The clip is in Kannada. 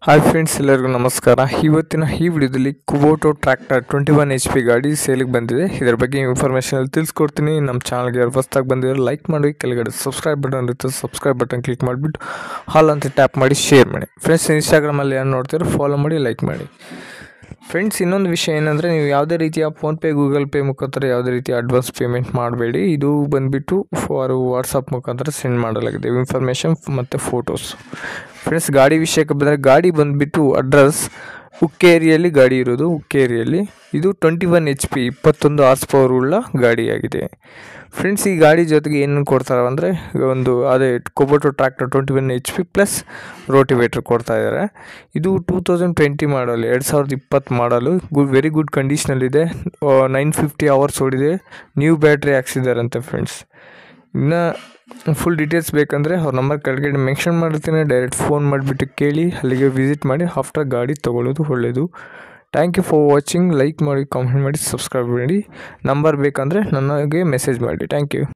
ಹಾಯ್ ಫ್ರೆಂಡ್ಸ್ ಎಲ್ಲರಿಗೂ ನಮಸ್ಕಾರ ಇವತ್ತಿನ ಈ ವಿಡಿಯೋದಲ್ಲಿ Kubota tractor twenty one H P ಗಾಡಿ ಸೇಲಿಗೆ ಬಂದಿದೆ ಇದರ ಬಗ್ಗೆ ಇನ್ಫಾರ್ಮೇಷನ್ ಅಲ್ಲಿ ತಿಳಿಸ್ಕೊಡ್ತೀನಿ ನಮ್ಮ ಚಾನಲ್ಗೆ ಯಾರು ಹೊಸ್ದಾಗಿ ಬಂದಿರೋ ಲೈಕ್ ಮಾಡಿ ಕೆಳಗಡೆ ಸಬ್ಸ್ಕ್ರೈಬ್ ಬಟನ್ ಇರುತ್ತೆ ಸಬ್ಸ್ಕ್ರೈಬ್ ಬಟನ್ ಕ್ಲಿಕ್ ಮಾಡಿಬಿಟ್ಟು ಹಾಲ್ ಅಂತ ಟ್ಯಾಪ್ ಮಾಡಿ ಶೇರ್ ಮಾಡಿ ಫ್ರೆಂಡ್ಸ್ ಇನ್ಸ್ಟಾಗ್ರಾಮಲ್ಲಿ ಏನು ನೋಡ್ತೀರೋ ಫಾಲೋ ಮಾಡಿ ಲೈಕ್ ಮಾಡಿ ಫ್ರೆಂಡ್ಸ್ ಇನ್ನೊಂದು ವಿಷಯ ಏನಂದರೆ ನೀವು ಯಾವುದೇ ರೀತಿಯ ಫೋನ್ಪೇ ಗೂಗಲ್ ಪೇ ಮುಖಾಂತರ ಯಾವುದೇ ರೀತಿಯ ಅಡ್ವಾನ್ಸ್ ಪೇಮೆಂಟ್ ಮಾಡಬೇಡಿ ಇದು ಬಂದುಬಿಟ್ಟು ಫಾರ್ ವಾಟ್ಸಪ್ ಮುಖಾಂತರ ಸೆಂಡ್ ಮಾಡಲಾಗಿದೆ ಇನ್ಫಾರ್ಮೇಷನ್ ಮತ್ತು ಫೋಟೋಸ್ ಫ್ರೆಂಡ್ಸ್ ಗಾಡಿ ವಿಷಯಕ್ಕೆ ಬಂದರೆ ಗಾಡಿ ಬಂದುಬಿಟ್ಟು ಅಡ್ರೆಸ್ ಉಕ್ಕೇರಿಯಲ್ಲಿ ಗಾಡಿ ಇರೋದು ಉಕ್ಕೇರಿಯಲ್ಲಿ ಇದು ಟ್ವೆಂಟಿ ಒನ್ ಎಚ್ ಪಿ ಇಪ್ಪತ್ತೊಂದು ಹಾರ್ಸ್ ಪವರ್ ಉಳ್ಳ ಗಾಡಿಯಾಗಿದೆ ಫ್ರೆಂಡ್ಸ್ ಈ ಗಾಡಿ ಜೊತೆಗೆ ಏನು ಕೊಡ್ತಾರೆ ಅಂದರೆ ಒಂದು ಅದೇ Kubota tractor twenty one H P plus rotavator ಕೊಡ್ತಾ ಇದ್ದಾರೆ ಇದು ಟೂ ತೌಸಂಡ್ ಟ್ವೆಂಟಿ ಮಾಡಲ್ ಎರಡು ಸಾವಿರದ ಇಪ್ಪತ್ತು ಮಾಡಲು ಗುಡ್ ವೆರಿ ಗುಡ್ ಕಂಡೀಷ್ನಲ್ಲಿದೆ ನೈನ್ ಫಿಫ್ಟಿ ಅವರ್ಸ್ ಓಡಿದೆ ನ್ಯೂ ಬ್ಯಾಟ್ರಿ ಹಾಕ್ಸಿದಾರಂತೆ ಫ್ರೆಂಡ್ಸ್ ಇನ್ನು ಫುಲ್ ಡೀಟೇಲ್ಸ್ ಬೇಕಂದರೆ ಅವ್ರ ನಂಬರ್ ಕೆಳಗಡೆ ಮೆನ್ಷನ್ ಮಾಡಿರ್ತೀನಿ ಡೈರೆಕ್ಟ್ ಫೋನ್ ಮಾಡಿಬಿಟ್ಟು ಕೇಳಿ ಅಲ್ಲಿಗೆ ವಿಸಿಟ್ ಮಾಡಿ ಆಫ್ಟರ್ ಗಾಡಿ ತೊಗೊಳ್ಳೋದು ಒಳ್ಳೆಯದು thank you for watching like ಮಾಡಿ ಕಾಮೆಂಟ್ ಮಾಡಿ ಸಬ್ಸ್ಕ್ರೈಬ್ ಮಾಡಿ ನಂಬರ್ ಬೇಕಂದರೆ ನನಗೆ ಮೆಸೇಜ್ ಮಾಡಿ ಥ್ಯಾಂಕ್ ಯು